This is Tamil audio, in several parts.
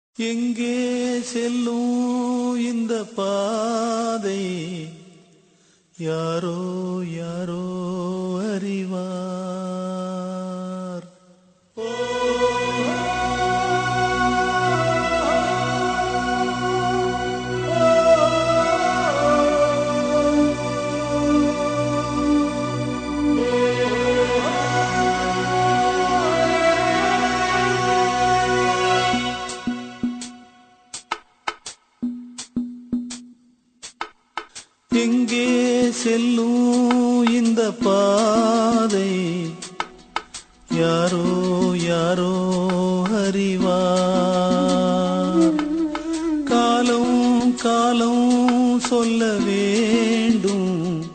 எங்கே செல்லும் இந்த பாதை யாரோ யாரோ அறிவார் எங்கே செல்லும் இந்த பாதை யாரோ யாரோ அறிவார் காலம் காலம் சொல்ல வேண்டும்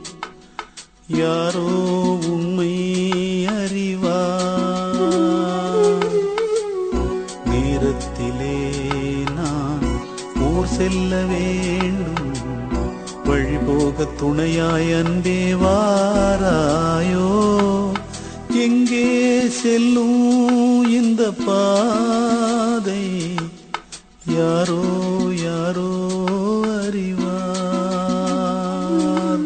யாரோ உண்மை அறிவார் நேரத்திலே நான் ஊர் செல்ல வேண்டும் வழிபோக துணையாய் அன்பே வாராயோ எங்கே செல்லும் இந்த பாதை யாரோ யாரோ அறிவார்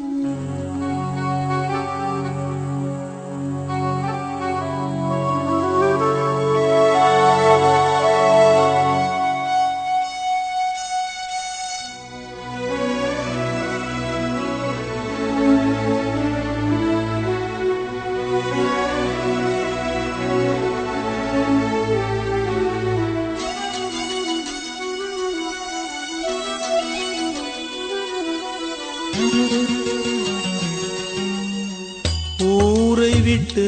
ஊரை விட்டு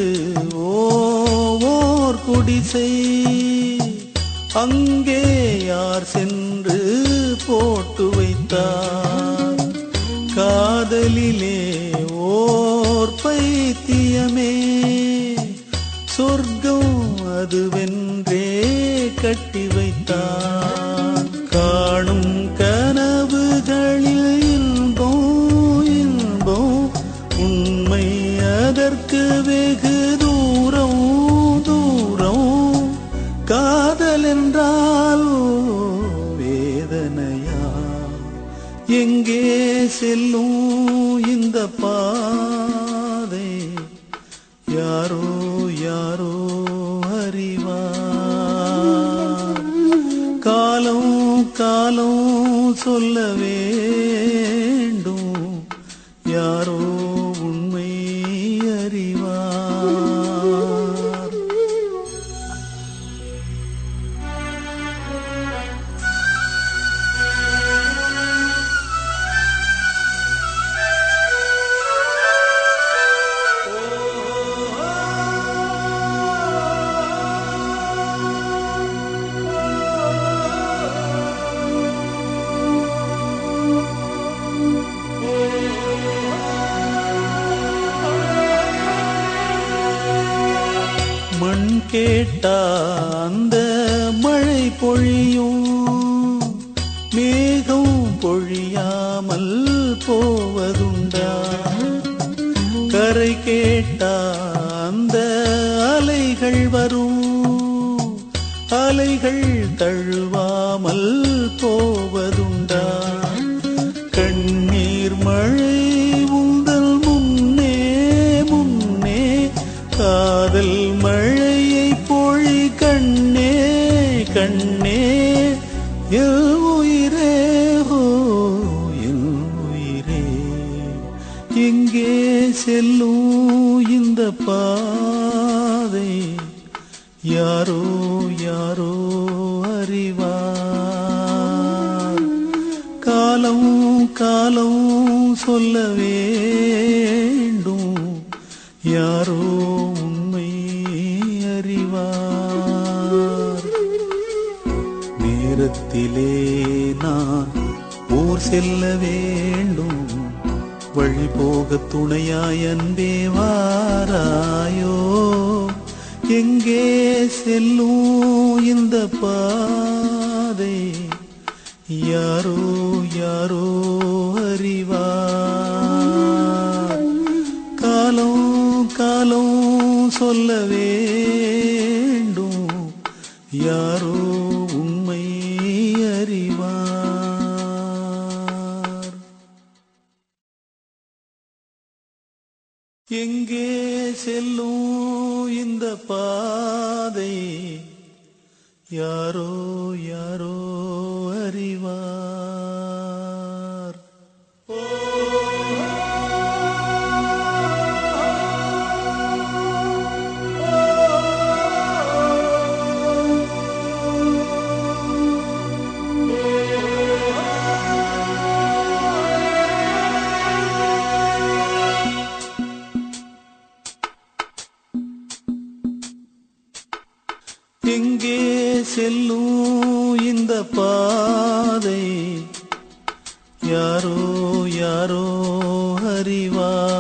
ஓர் குடிசை அங்கே யார் சென்று போட்டு வைத்தார் காதலிலே ஓர் பைத்தியமே சொர்க்கம் அதுவென்றே கட்டி வைத்தான் காணும் கனவுகளில் இன்பம் இன்பம் உண்மை அதற்கு வெகு தூரம் தூரம் காதல் என்றால் வேதனையா எங்கே செல்லும் இந்த பாதை யாரோ யாரோ அறிவார் காலம் காலம் சொல்ல வேண்டும் யாரோ உண்மை அறிவார் மண் கேட்டா அந்த மழை பொழியும் மேகம் பொழியாமல் போவதுண்டா கரை கேட்டா அந்த அலைகள் வரும் அலைகள் தழுவாமல் போவதுண்டா கண்ணீர் மழை உந்தல் முன்னே முன்னே காதல் மழையை பொழி கண்ணே கண்ணே என் உயிரே ஹோ என் உயிரே எங்கே செல்லும் இந்த பாதை யாரோ யாரோ அறிவார் காலம் காலம் சொல்ல வேண்டும் யாரோ உண்மை அறிவார் நேரத்திலே நான் ஊர் செல்ல வேண்டும் வழி போக துணையாய் அன்பே வாராயோ எங்கே செல்லும் இந்த பாதை யாரோ யாரோ அறிவார் காலம் காலம் சொல்ல வேண்டும் யாரோ உண்மை எங்கே செல்லும் இந்த பாதை யாரோ யாரோ அறிவார் எங்கே செல்லும் இந்த பாதை யாரோ யாரோ அறிவார்